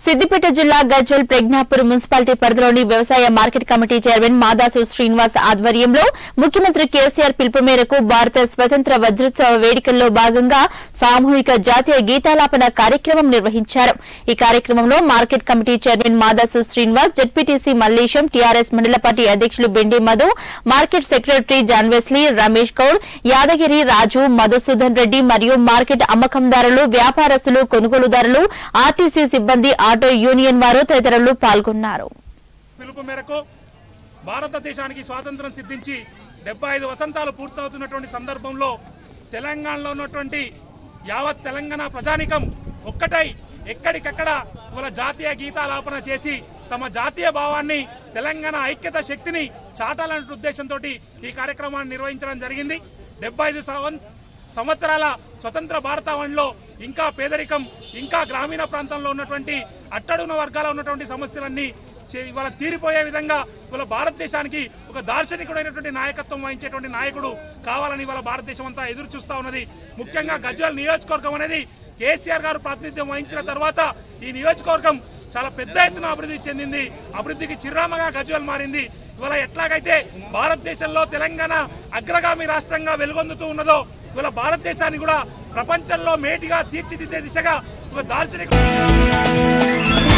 సిద్దిపేట జిల్లా గజ్వల్ ప్రజ్ఞాపూర్ మున్సిపాలిటీ పరిధిలోని వ్యవసాయ market committee chairman Madasu Srinivas ఆధ్వర్యంలో ముఖ్యమంత్రి కేసీఆర్ పిలుపు మేరకు భారత స్వతంత్ర వజ్రోత్సవ వేడుకల్లో భాగంగా సామూహిక జాతీయ గీతాలాపన కార్యక్రమం నిర్వహించారు ఈ కార్యక్రమంలో market committee chairman Madasu Srinivas ZPTC Mallesham TRS మండల పార్టీ అధ్యక్షులు Bendi Madhu market secretary John Wesley Ramesh Goud Yadagiri Raju Madhusudan Reddy మరియు మార్కెట్ అమ్మకందారులు వ్యాపారస్తులు కొనుగోలుదారులు ఆర్టీసీ సిబ్బంది ఆటో యూనియన్ వారు తదితరులు పాల్గొన్నారు పిలుపు మేరకు భారతదేశానికి స్వాతంత్రం సిద్ధించి డెబ్బై ఐదు వసంతాలు పూర్తవుతున్నటువంటి సందర్భంలో తెలంగాణలో ఉన్నటువంటి యావత్ తెలంగాణ ప్రజానికం ఒక్కటై ఎక్కడికక్కడ ఇవాళ జాతీయ గీతాలాపన చేసి తమ జాతీయ భావాన్ని తెలంగాణ ఐక్యత శక్తిని చాటాలనే ఉద్దేశంతో ఈ కార్యక్రమాన్ని నిర్వహించడం జరిగింది డెబ్బై ఐదు సంవ- సంవత్సరాల స్వతంత్ర భారతావనిలో ఇంకా పేదరికం ఇంకా గ్రామీణ ప్రాంతంలో ఉన్నటువంటి అట్టడుగున వర్గాల్లో ఉన్నటువంటి సమస్యలన్నీ చే- ఇవాళ తీరిపోయే విధంగా ఇవాళ భారతదేశానికి ఒక దార్శనికుడైనటువంటి నాయకత్వం వహించేటువంటి నాయకుడు కావాలని ఇవాళ భారతదేశం అంతా ఎదురు చూస్తా ఉన్నది ముఖ్యంగా గజ్వల్ నియోజకవర్గం అనేది కేసీఆర్ గారు ప్రాతినిధ్యం వహించిన తర్వాత ఈ నియోజకవర్గం చాలా పెద్ద ఎత్తున అభివృద్ధి చెందింది అభివృద్ధికి చిరునామాగా గజ్వల్ మారింది ఇవాళ ఎట్లాగైతే భారతదేశంలో తెలంగాణ అగ్రగామి రాష్ట్రంగా వెలుగొందుతూ ఉన్నదో ఇవాళ భారతదేశాన్ని కూడా ప్రపంచంలో మేటిగా తీర్చిదిద్దే దిశగా ఒక దార్శనిక